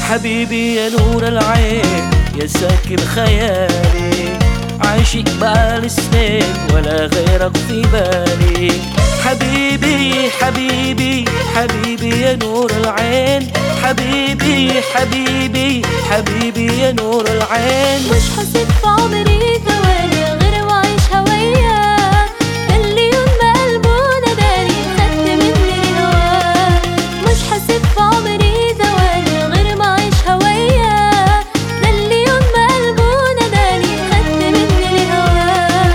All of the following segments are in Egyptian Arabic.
حبيبي يا نور العين يا ساكن خيالي عايشك بقالي سنين ولا غيرك في بالي حبيبي حبيبي حبيبي يا نور العين حبيبي حبيبي حبيبي يا نور العين مش حسيت في عمري ثواني غير وعيش هوايا اللي يوم ما قلبه ناداني خدت مني الهوا مش حسيت في عمري ثواني غير ما عيش هوايا ده اللي يوم ما قلبه ناداني خدت مني الهوا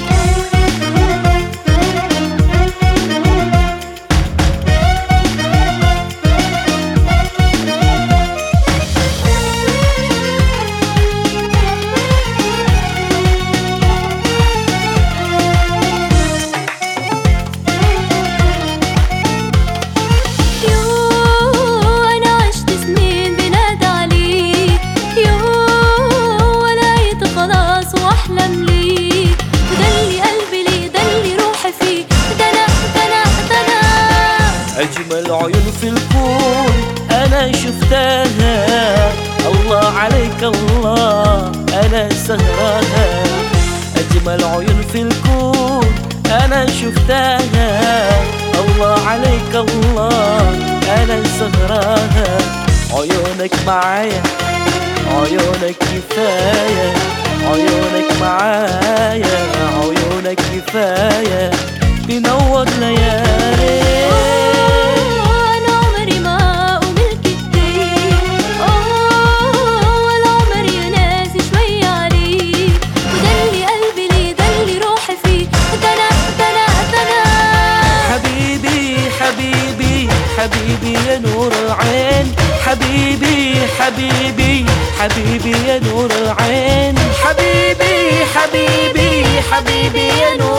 يو أنا عشت سنين بنادى عليك يو ولقيت خلاص وأحلم ليك وده اللي قلبي ليه ده اللي روحي فيه ده أنا ده أنا ده أنا أجمل عيون في الكون أنا شفتها الله عليك الله أنا سهراها أجمل عيون في الكون أنا شفتها الله عليك الله أنا سهراها عيونك معايا عيونك كفاية عيونك معايا عيونك كفاية بنور ليالي أنا عمري ما قبلت كتير أوه ولا عمري يا ناسي شوية عليك وده اللي قلبي ليه ده اللي روحي فيه ده أنا ده أنا ده أنا حبيبي حبيبي حبيبي يا نور العين حبيبي حبيبي حبيبي يا نور العين حبيبي حبيبي حبيبي يا نور